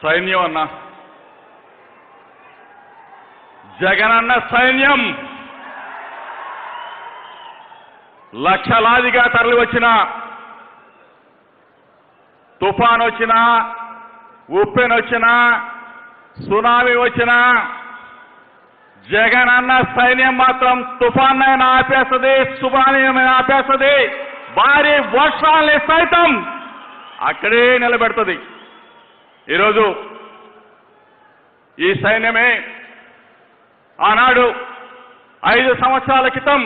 సైన్యం అన్న జగనన్న సైన్యం లక్షలాదిగా తరలి వచ్చిన తుఫాన్ వచ్చినా ఉప్పెన్ వచ్చినా సునామీ వచ్చినా జగనన్న సైన్యం మాత్రం తుఫాన్నైనా ఆపేస్తుంది సునామీని ఆపేస్తుంది భారీ వర్షాల్ని సైతం అక్కడే నిలబెడుతుంది ఈరోజు ఈ సైన్యమే ఆనాడు ఐదు సంవత్సరాల క్రితం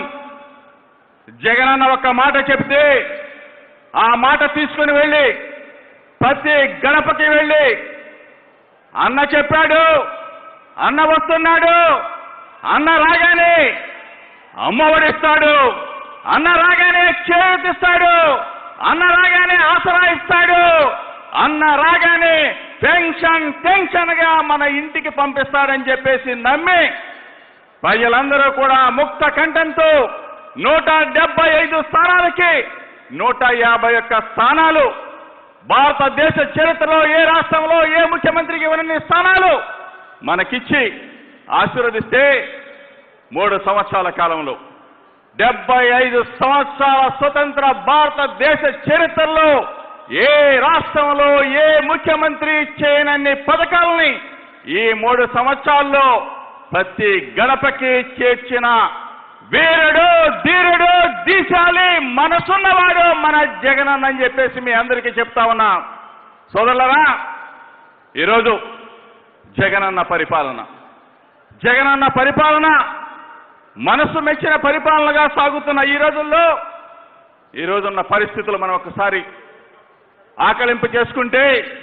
జగనన్న ఒక్క మాట చెప్తే ఆ మాట తీసుకుని వెళ్ళి ప్రతి గడపకి వెళ్ళి అన్న చెప్పాడు అన్న వస్తున్నాడు అన్న రాగానే అమ్మఒడిస్తాడు అన్న రాగానే చేతిస్తాడు అన్న రాగానే ఆసరా ఇస్తాడు అన్న రాగానే పెన్షన్ టెన్షన్ గా మన ఇంటికి పంపిస్తాడని చెప్పేసి నమ్మి ప్రజలందరూ కూడా ముక్త కంఠంతో నూట డెబ్బై ఐదు స్థానాలకి నూట యాభై ఒక్క స్థానాలు భారతదేశ చరిత్రలో ఏ రాష్ట్రంలో ఏ ముఖ్యమంత్రికి ఇవ్వని స్థానాలు మనకిచ్చి ఆశీర్వదిస్తే మూడు సంవత్సరాల కాలంలో డెబ్బై ఐదు సంవత్సరాల స్వతంత్ర భారతదేశ చరిత్రలో ఏ రాష్ట్రంలో ఏ ముఖ్యమంత్రి చేయనన్ని పథకాలని ఈ మూడు సంవత్సరాల్లో ప్రతి గడపకి చేర్చిన వీరుడు ధీరుడు దీశాలి మనసున్నవాడు మన జగనన్న అని చెప్పేసి మీ అందరికీ చెప్తా ఉన్నా సోదరులరా ఈరోజు జగనన్న పరిపాలన జగనన్న పరిపాలన మనసు మెచ్చిన పరిపాలనగా సాగుతున్న ఈ రోజుల్లో ఈ రోజున్న పరిస్థితులు మనం ఒకసారి ఆకలింపు చేసుకుంటే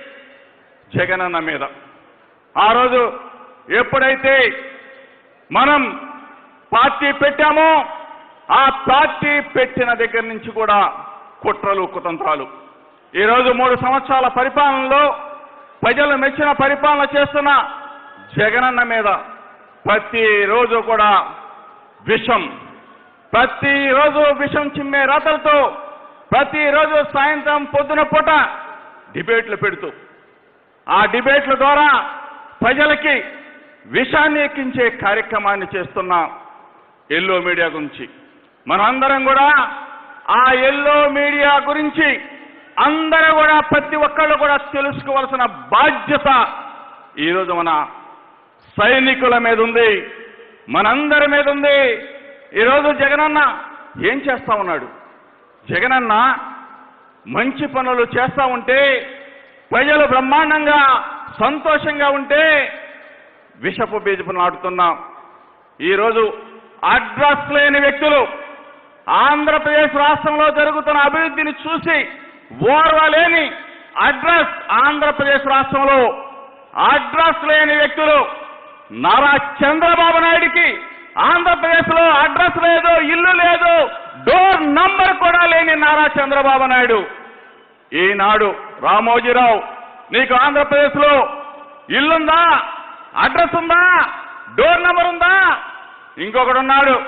జగనన్న మీద ఆ రోజు ఎప్పుడైతే మనం పార్టీ పెట్టామో ఆ పార్టీ పెట్టిన దగ్గర నుంచి కూడా కుట్రలు కుతంత్రాలు ఈరోజు మూడు సంవత్సరాల పరిపాలనలో ప్రజలు మెచ్చిన పరిపాలన చేస్తున్న జగనన్న మీద ప్రతిరోజు కూడా విషం ప్రతిరోజు విషం చిమ్మే రాతలతో ప్రతిరోజు సాయంత్రం పొద్దున పూట డిబేట్లు పెడుతూ ఆ డిబేట్ల ద్వారా ప్రజలకి విషాన్ని ఎక్కించే కార్యక్రమాన్ని చేస్తున్న ఎల్లో మీడియా గురించి మనందరం కూడా ఆ ఎల్లో మీడియా గురించి అందరూ కూడా ప్రతి ఒక్కళ్ళు కూడా తెలుసుకోవాల్సిన బాధ్యత ఈరోజు మన సైనికుల మీద ఉంది మనందరి మీద ఉంది ఈరోజు జగనన్న ఏం చేస్తా ఉన్నాడు జగనన్న మంచి పనులు చేస్తా ఉంటే ప్రజలు బ్రహ్మాండంగా సంతోషంగా ఉంటే విషపు బీజపు నాటుతున్నాం ఈరోజు అడ్రస్ లేని వ్యక్తులు ఆంధ్రప్రదేశ్ రాష్ట్రంలో జరుగుతున్న అభివృద్ధిని చూసి ఓర్వలేని అడ్రస్ ఆంధ్రప్రదేశ్ రాష్ట్రంలో అడ్రస్ లేని వ్యక్తులు నారా చంద్రబాబు నాయుడికి ఆంధ్రప్రదేశ్ లో అడ్రస్ లేదు ఇల్లు లేదు డోర్ నంబర్ కూడా లేని నారా చంద్రబాబు నాయుడు ఈనాడు రామోజీరావు నీకు ఆంధ్రప్రదేశ్ లో ఇల్లుందా అడ్రస్ ఉందా డోర్ నంబర్ ఉందా ఇంకొకడు ఉన్నాడు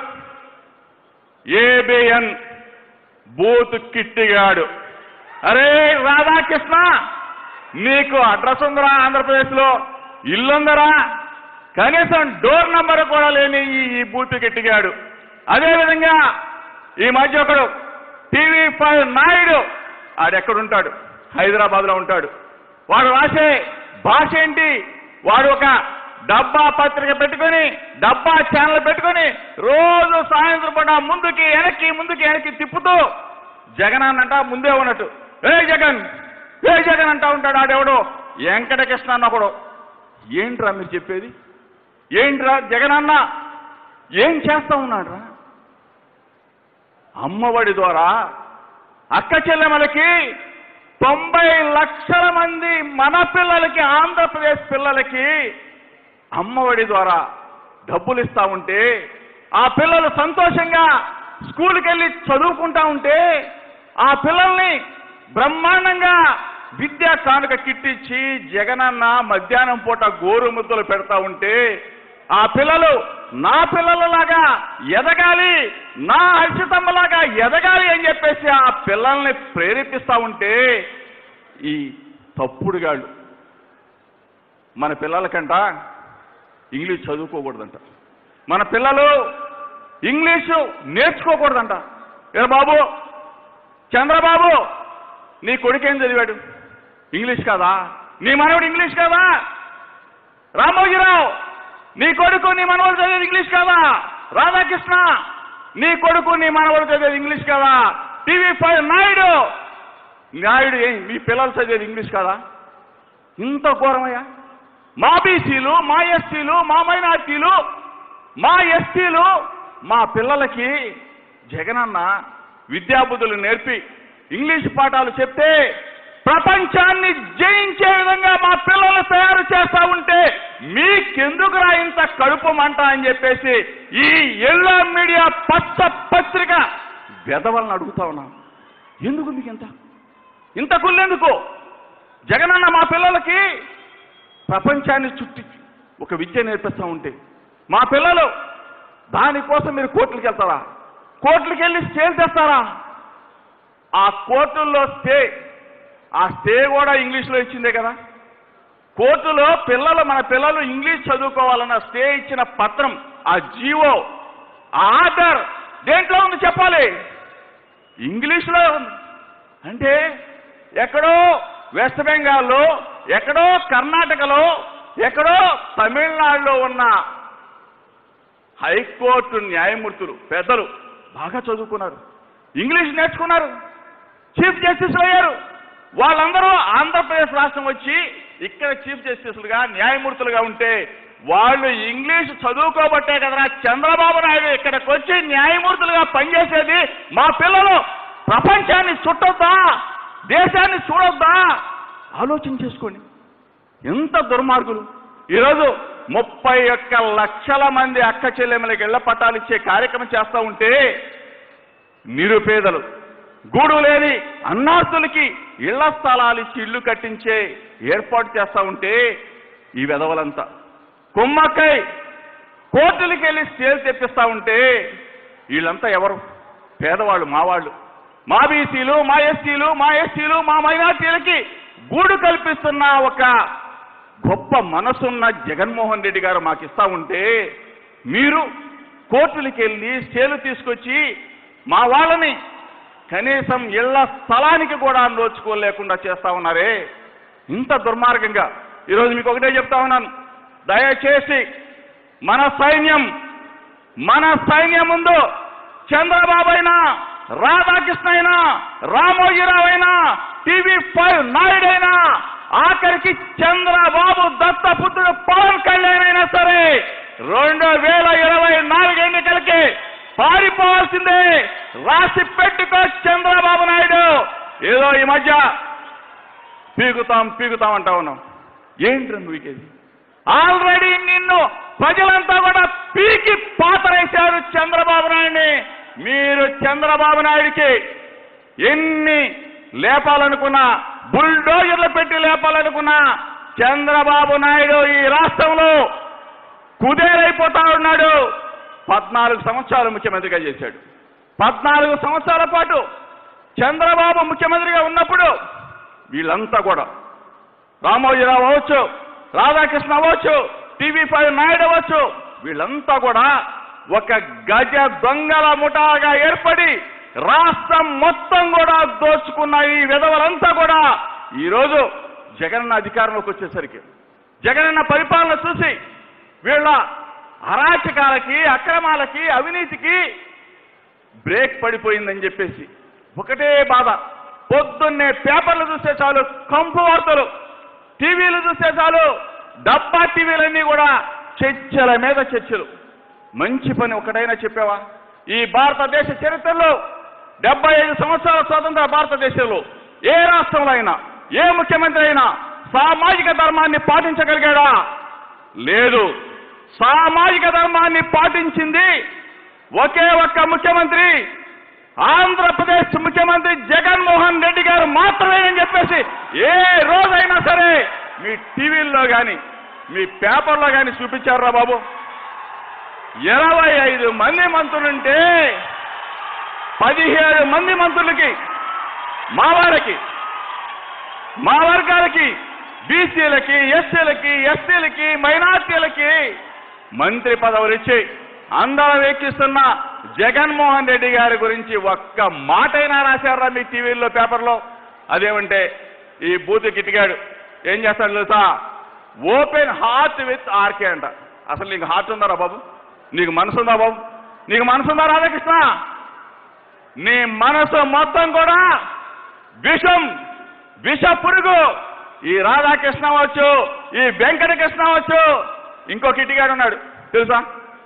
ఏబిఎన్ బూత్ కిట్టిగాడు అరే రాధాకృష్ణ నీకు అడ్రస్ ఉందరా ఆంధ్రప్రదేశ్ లో ఇల్లుందరా కనీసం డోర్ నంబర్ కూడా లేని ఈ ఈ బూత్ కిట్టిగాడు అదేవిధంగా ఈ మధ్య ఒకడు టీవీ ఫైవ్ నాయుడు ఆడెక్కడుంటాడు హైదరాబాద్ లో ఉంటాడు వాడు రాసే భాష ఏంటి వాడు ఒక డబ్బా పత్రిక పెట్టుకొని డబ్బా ఛానల్ పెట్టుకొని రోజు సాయంత్రం పూట ముందుకి వెనక్కి ముందుకి వెనక్కి తిప్పుతూ జగన్ అన్నంట ముందే ఉన్నట్టు ఏ జగన్ ఏ జగన్ అంటా ఉంటాడు ఆడెవడు వెంకటకృష్ణ అన్న ఒకడు ఏంట్రా మీరు చెప్పేది ఏంట్రా జగన్ అన్న ఏం చేస్తా ఉన్నాడురా అమ్మఒడి ద్వారా అక్క చెల్లెమలకి తొంభై లక్షల మంది మన పిల్లలకి ఆంధ్రప్రదేశ్ పిల్లలకి అమ్మఒడి ద్వారా డబ్బులు ఇస్తా ఉంటే ఆ పిల్లలు సంతోషంగా స్కూల్కి వెళ్ళి చదువుకుంటా ఉంటే ఆ పిల్లల్ని బ్రహ్మాండంగా విద్యా కానుక కిట్టిచ్చి జగనన్న మధ్యాహ్నం పూట గోరు ముద్దలు పెడతా ఉంటే ఆ పిల్లలు నా పిల్లలలాగా ఎదగాలి నా హర్షితమ్మలాగా ఎదగాలి అని చెప్పేసి ఆ పిల్లల్ని ప్రేరేపిస్తా ఉంటే ఈ తప్పుడుగాళ్ళు మన పిల్లలకంట ఇంగ్లీష్ చదువుకోకూడదంట మన పిల్లలు ఇంగ్లీషు నేర్చుకోకూడదంట ఏ బాబు చంద్రబాబు నీ కొడుకేం చదివాడు ఇంగ్లీష్ కాదా నీ మనవడు ఇంగ్లీష్ కాదా రామోజీరావు నీ కొడుకు నీ మనవడు చదివేది ఇంగ్లీష్ కాదా రాధాకృష్ణ నీ కొడుకు నీ మనవడు చదివేది ఇంగ్లీష్ కాదా టీవీ ఫైవ్ నాయుడు నాయుడు ఏం మీ పిల్లలు చదివేది ఇంగ్లీష్ కాదా ఇంత ఘోరమయ్యా మా బీసీలు మా ఎస్సీలు మా మైనార్టీలు మా ఎస్టీలు మా పిల్లలకి జగనన్న విద్యాబుద్ధులు నేర్పి ఇంగ్లీష్ పాఠాలు చెప్తే ప్రపంచాన్ని జయించే విధంగా మా పిల్లలు తయారు చేస్తా ఉంటే మీకెందుకురా ఇంత కడుపు మంట అని చెప్పేసి ఈ ఎల్లో మీడియా పచ్చ పత్రిక వెదవలను అడుగుతా ఉన్నాం ఎందుకు మీకు ఇంత ఇంత కుళ్ళెందుకు జగనన్న మా పిల్లలకి ప్రపంచాన్ని చుట్టి ఒక విద్య నేర్పిస్తా ఉంటే మా పిల్లలు దానికోసం మీరు కోర్టులకు వెళ్తారా కోర్టులకు వెళ్ళి స్టేలు తెస్తారా ఆ కోర్టుల్లో స్టే ఆ స్టే కూడా ఇంగ్లీష్లో ఇచ్చిందే కదా కోర్టులో పిల్లలు మన పిల్లలు ఇంగ్లీష్ చదువుకోవాలన్న స్టే ఇచ్చిన పత్రం ఆ జీవో ఆ ఆర్డర్ దేంట్లో ఉంది చెప్పాలి ఇంగ్లీష్లో ఉంది అంటే ఎక్కడో వెస్ట్ బెంగాల్లో ఎక్కడో కర్ణాటకలో ఎక్కడో తమిళనాడులో ఉన్న హైకోర్టు న్యాయమూర్తులు పెద్దలు బాగా చదువుకున్నారు ఇంగ్లీష్ నేర్చుకున్నారు చీఫ్ జస్టిస్ అయ్యారు వాళ్ళందరూ ఆంధ్రప్రదేశ్ రాష్ట్రం వచ్చి ఇక్కడ చీఫ్ జస్టిస్లుగా న్యాయమూర్తులుగా ఉంటే వాళ్ళు ఇంగ్లీష్ చదువుకోబట్టే కదరా చంద్రబాబు నాయుడు ఇక్కడికి వచ్చి న్యాయమూర్తులుగా పనిచేసేది మా పిల్లలు ప్రపంచాన్ని చుట్టొద్దా దేశాన్ని చూడొద్దా ఆలోచన చేసుకోండి ఎంత దుర్మార్గులు ఈరోజు ముప్పై ఒక్క లక్షల మంది అక్క చెల్లెమ్మలకి ఇళ్ల పట్టాలు ఇచ్చే కార్యక్రమం చేస్తా ఉంటే నిరుపేదలు గూడు లేని అన్నార్థులకి ఇళ్ల స్థలాలు ఇచ్చి ఇల్లు కట్టించే ఏర్పాటు చేస్తా ఉంటే ఈ వెధవలంతా కుమ్మక్కై కోర్టులకి వెళ్ళి స్టేలు తెప్పిస్తా ఉంటే వీళ్ళంతా ఎవరు పేదవాళ్ళు మావాళ్ళు మా బీసీలు మా ఎస్సీలు మా ఎస్టీలు మా మైనార్టీలకి గూడు కల్పిస్తున్న ఒక గొప్ప మనసున్న జగన్మోహన్ రెడ్డి గారు మాకు ఇస్తా ఉంటే మీరు కోర్టులకి వెళ్ళి స్టేలు తీసుకొచ్చి మా వాళ్ళని కనీసం ఇళ్ల స్థలానికి కూడా నోచుకోలేకుండా చేస్తా ఉన్నారే ఇంత దుర్మార్గంగా ఈరోజు మీకు ఒకటే చెప్తా ఉన్నాను దయచేసి మన సైన్యం మన సైన్యం ముందు చంద్రబాబు అయినా రాధాకృష్ణ అయినా రామోజీరావు అయినా టీవీ ఫైవ్ నాయుడైనా ఆఖరికి చంద్రబాబు దత్తపుత్రుడు పవన్ కళ్యాణ్ అయినా సరే రెండు వేల ఇరవై నాలుగు ఎన్నికలకి పారిపోవాల్సిందే రాసి పెట్టుకో చంద్రబాబు నాయుడు ఏదో ఈ మధ్య పీకుతాం పీకుతాం అంటా ఉన్నాం ఏంటి నువ్వు ఇది ఆల్రెడీ నిన్ను ప్రజలంతా కూడా పీకి పాతరేశారు చంద్రబాబు నాయుడిని మీరు చంద్రబాబు నాయుడికి ఎన్ని లేపాలనుకున్నా బుల్డోజర్లు పెట్టి లేపాలనుకున్నా చంద్రబాబు నాయుడు ఈ రాష్ట్రంలో కుదేరైపోతా ఉన్నాడు పద్నాలుగు సంవత్సరాలు ముఖ్యమంత్రిగా చేశాడు పద్నాలుగు సంవత్సరాల పాటు చంద్రబాబు ముఖ్యమంత్రిగా ఉన్నప్పుడు వీళ్ళంతా కూడా రామోజీరావు అవ్వచ్చు రాధాకృష్ణ అవ్వచ్చు టీవీ ఫైవ్ నాయుడు అవ్వచ్చు వీళ్ళంతా కూడా ఒక గజ దొంగల ముఠాగా ఏర్పడి రాష్ట్రం మొత్తం కూడా దోచుకున్న ఈ విధవలంతా కూడా ఈరోజు జగనన్న అధికారంలోకి వచ్చేసరికి జగనన్న పరిపాలన చూసి వీళ్ళ అరాచకాలకి అక్రమాలకి అవినీతికి బ్రేక్ పడిపోయిందని చెప్పేసి ఒకటే బాధ పొద్దున్నే పేపర్లు చూస్తే చాలు కంపు వార్తలు టీవీలు చూస్తే చాలు డబ్బా టీవీలన్నీ కూడా చర్చల మీద చర్చలు మంచి పని ఒకటైనా చెప్పావా ఈ భారతదేశ చరిత్రలో డెబ్బై ఐదు సంవత్సరాల స్వాతంత్ర భారతదేశంలో ఏ రాష్ట్రంలో అయినా ఏ ముఖ్యమంత్రి అయినా సామాజిక ధర్మాన్ని పాటించగలిగాడా లేదు సామాజిక ధర్మాన్ని పాటించింది ఒకే ఒక్క ముఖ్యమంత్రి ఆంధ్రప్రదేశ్ ముఖ్యమంత్రి జగన్మోహన్ రెడ్డి గారు మాత్రమేనని చెప్పేసి ఏ రోజైనా సరే మీ టీవీల్లో కానీ మీ పేపర్లో కానీ చూపించారా బాబు ఇరవై ఐదు మంది మంత్రులుంటే పదిహేడు మంది మంత్రులకి మా వారికి మా వర్గాలకి బీసీలకి ఎస్సీలకి ఎస్టీలకి మైనార్టీలకి మంత్రి పదవులు ఇచ్చి అందరం ఎక్కిస్తున్న జగన్మోహన్ రెడ్డి గారి గురించి ఒక్క మాటైనా రాశారా మీ టీవీల్లో పేపర్లో అదేమంటే ఈ బూత్ కిటికాడు ఏం చేస్తాడు తెలుసా ఓపెన్ హార్ట్ విత్ ఆర్కే అంట అసలు నీకు హార్ట్ ఉందారా బాబు నీకు మనసు ఉందా బాబు నీకు మనసు ఉందా రాధాకృష్ణ నీ మనసు మొత్తం కూడా విషం విష పురుగు ఈ రాధాకృష్ణ అవచ్చు ఈ వెంకటకృష్ణ అవచ్చు ఇంకో కిటిగాడు ఉన్నాడు తెలుసా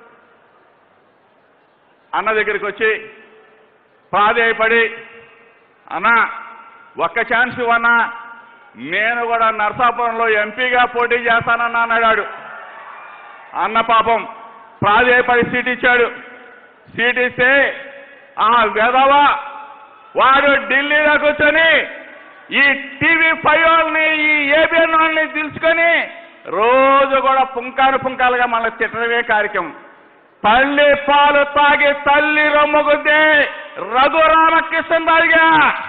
అన్న దగ్గరికి వచ్చి ప్రాధేయపడి అన్న ఒక్క ఛాన్స్ ఇవ్వన్నా నేను కూడా నర్సాపురంలో ఎంపీగా పోటీ చేస్తానన్నా అన్నాడు అన్న పాపం ప్రాధేయపడి సీట్ ఇచ్చాడు సీట్ ఇస్తే ఆ వెధవ వాడు ఢిల్లీలో కూర్చొని ఈ టీవీ ఫైవ్ వాళ్ళని ఈ ఏబిఎన్ వాళ్ళని తెలుసుకొని రోజు కూడా పుంకాను పుంకాలుగా మన తిట్టడమే కార్యక్రమం తల్లి పాలు తాగి తల్లి రొమ్మగుద్ది రఘురామకృష్ణ తాగిగా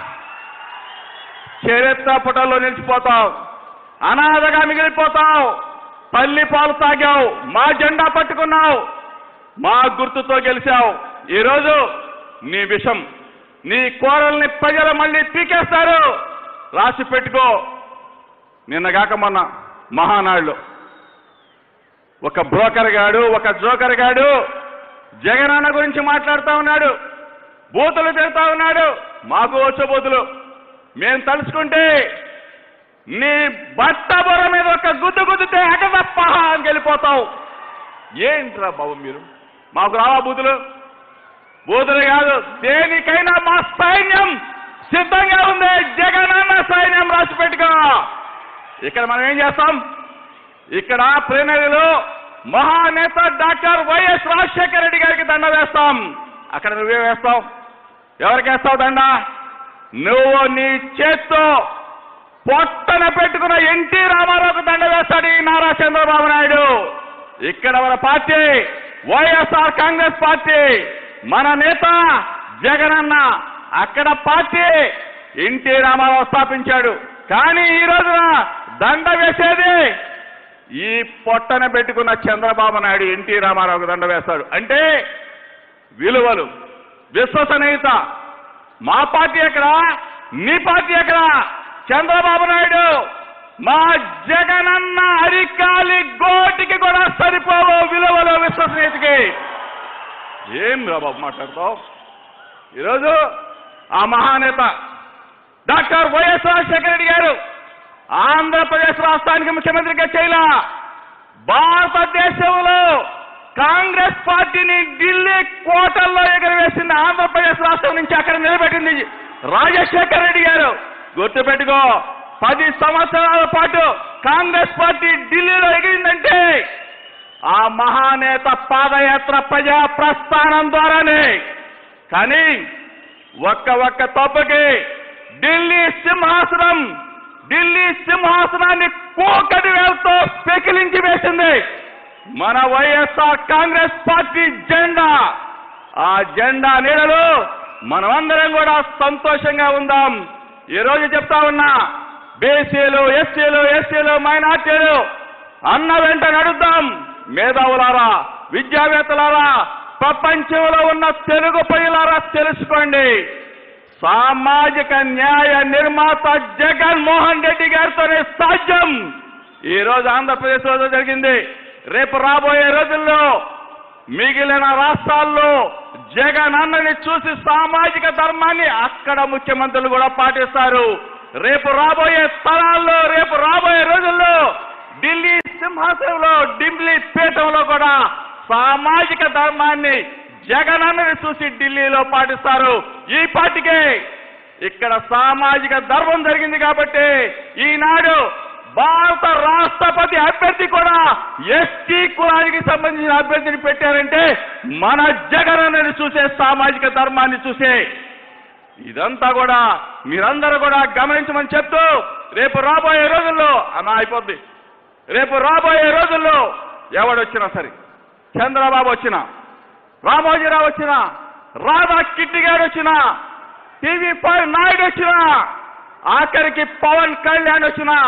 చరిత్ర పుటల్లో నిలిచిపోతావు అనాథగా మిగిలిపోతావు తల్లి పాలు తాగావు మా జెండా పట్టుకున్నావు మా గుర్తుతో గెలిచావు ఈరోజు నీ విషం నీ కోరల్ని ప్రజలు మళ్ళీ పీకేస్తారు రాసి పెట్టుకో నిన్నగాక మొన్న మహానాడులో ఒక బ్రోకర్ గాడు ఒక జోకర్ గాడు జగనన్న గురించి మాట్లాడుతా ఉన్నాడు బూతులు తిడతా ఉన్నాడు మాకు వచ్చే బూతులు మేము తలుచుకుంటే నీ బట్ట బొర మీద ఒక గుద్దు గుద్దితే అగదప్ప అని వెళ్ళిపోతావు ఏంట్రా బాబు మీరు మాకు రావా బూతులు బూతులు కాదు దేనికైనా మా సైన్యం సిద్ధంగా ఉంది జగనన్న సైన్యం రాసి పెట్టుకో ఇక్కడ మనం ఏం చేస్తాం ఇక్కడ ప్లీనరీలో మహానేత డాక్టర్ వైఎస్ రాజశేఖర రెడ్డి గారికి దండ వేస్తాం అక్కడ నువ్వే వేస్తావు ఎవరికి వేస్తావు దండ నువ్వు నీ చేత్తో పొట్టన పెట్టుకున్న ఎన్టీ రామారావుకు దండ వేస్తాడు ఈ నారా చంద్రబాబు నాయుడు ఇక్కడ మన పార్టీ వైఎస్ఆర్ కాంగ్రెస్ పార్టీ మన నేత జగనన్న అక్కడ పార్టీ ఎన్టీ రామారావు స్థాపించాడు కానీ ఈ రోజున దండ వేసేది ఈ పొట్టన పెట్టుకున్న చంద్రబాబు నాయుడు ఎన్టీ రామారావుకు దండ వేస్తాడు అంటే విలువలు విశ్వసనీయత మా పార్టీ ఎక్కడ నీ పార్టీ ఎక్కడ చంద్రబాబు నాయుడు మా జగనన్న అరికాలి గోటికి కూడా సరిపోవు విలువలు విశ్వసనీయతకి ఏం రా బాబు మాట్లాడతావు ఈరోజు ఆ మహానేత డాక్టర్ వైఎస్ రాజశేఖర రెడ్డి గారు ఆంధ్రప్రదేశ్ రాష్ట్రానికి ముఖ్యమంత్రిగా చేయలా భారతదేశంలో కాంగ్రెస్ పార్టీని ఢిల్లీ కోటల్లో ఎగరవేసింది ఆంధ్రప్రదేశ్ రాష్ట్రం నుంచి అక్కడ నిలబెట్టింది రాజశేఖర రెడ్డి గారు గుర్తుపెట్టుకో పది సంవత్సరాల పాటు కాంగ్రెస్ పార్టీ ఢిల్లీలో ఎగిరిందంటే ఆ మహానేత పాదయాత్ర ప్రజా ప్రస్థానం ద్వారానే కానీ ఒక్క ఒక్క తప్పుకి ఢిల్లీ సింహాసనం ఢిల్లీ సింహాసనాన్ని కోకటి వేలతో పెకిలించి వేసింది మన వైఎస్ఆర్ కాంగ్రెస్ పార్టీ జెండా ఆ జెండా నీడలో మనమందరం కూడా సంతోషంగా ఉందాం ఈ రోజు చెప్తా ఉన్నా బీసీలు ఎస్సీలు ఎస్సీలు మైనార్టీలు అన్న వెంట నడుద్దాం మేధావులారా విద్యావేత్తలారా ప్రపంచంలో ఉన్న తెలుగు ప్రజలారా తెలుసుకోండి సామాజిక న్యాయ నిర్మాత జగన్మోహన్ రెడ్డి గారితోనే సాధ్యం ఈ రోజు ఆంధ్రప్రదేశ్ లో జరిగింది రేపు రాబోయే రోజుల్లో మిగిలిన రాష్ట్రాల్లో జగన్ అన్నని చూసి సామాజిక ధర్మాన్ని అక్కడ ముఖ్యమంత్రులు కూడా పాటిస్తారు రేపు రాబోయే తరాల్లో రేపు రాబోయే రోజుల్లో ఢిల్లీ సింహాసనంలో ఢిల్లీ పీఠంలో కూడా సామాజిక ధర్మాన్ని జగన్ అన్నని చూసి ఢిల్లీలో పాటిస్తారు ఈ పార్టీకే ఇక్కడ సామాజిక ధర్మం జరిగింది కాబట్టి ఈనాడు భారత రాష్ట్రపతి అభ్యర్థి కూడా ఎస్టీ కులానికి సంబంధించిన అభ్యర్థిని పెట్టారంటే మన జగనన్నని చూసే సామాజిక ధర్మాన్ని చూసే ఇదంతా కూడా మీరందరూ కూడా గమనించమని చెప్తూ రేపు రాబోయే రోజుల్లో అన్న అయిపోద్ది రేపు రాబోయే రోజుల్లో ఎవడొచ్చినా సరే చంద్రబాబు వచ్చినా రామోజీరావు వచ్చినా రాధా కిట్టి గారు వచ్చినా టీవీ ఫైవ్ నాయుడు వచ్చినా ఆఖరికి పవన్ కళ్యాణ్ వచ్చినా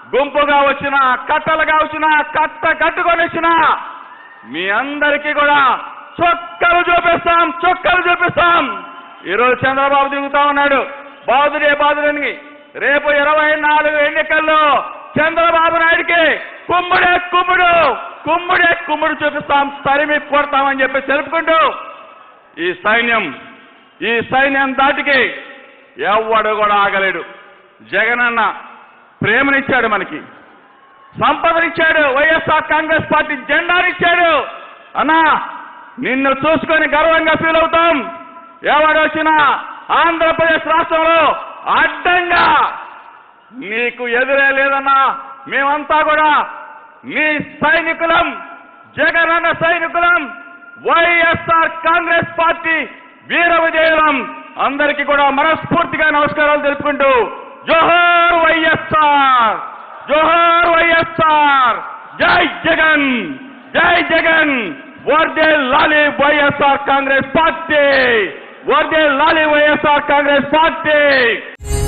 గుంపుగా వచ్చినా కట్టలుగా వచ్చినా కట్ట కట్టుకొని వచ్చినా మీ అందరికీ కూడా చొక్కలు చూపిస్తాం చొక్కలు చూపిస్తాం ఈరోజు చంద్రబాబు దిగుతా ఉన్నాడు బాదుడే బాదుడని రేపు ఇరవై నాలుగు ఎన్నికల్లో చంద్రబాబు నాయుడికి కుమ్ముడే కుమ్ముడు కుమ్ముడే కుమ్ముడు చూపిస్తాం తరిమి కొడతామని చెప్పి తెలుపుకుంటూ ఈ సైన్యం ఈ సైన్యం దాటికి ఎవడు కూడా ఆగలేడు జగనన్న ప్రేమనిచ్చాడు మనకి సంపదనిచ్చాడు వైఎస్ఆర్ కాంగ్రెస్ పార్టీ జెండానిచ్చాడు అన్నా నిన్ను చూసుకొని గర్వంగా ఫీల్ అవుతాం ఎవడొచ్చినా ఆంధ్రప్రదేశ్ రాష్ట్రంలో అడ్డంగా నీకు ఎదురే లేదన్నా మేమంతా కూడా నీ సైనికులం జగనన్న సైనికులం వైఎస్ఆర్ కాంగ్రెస్ పార్టీ వీర విజయులం అందరికీ కూడా మనస్ఫూర్తిగా నమస్కారాలు తెలుపుకుంటూ జోహర్ వైఎస్ఆర్ జోహర్ వైఎస్ఆర్ జై జగన్ జై జగన్ వర్దే లాలి వైఎస్ఆర్ కాంగ్రెస్ పార్టీ వర్దే లాలి వైఎస్ఆర్ కాంగ్రెస్ పార్టీ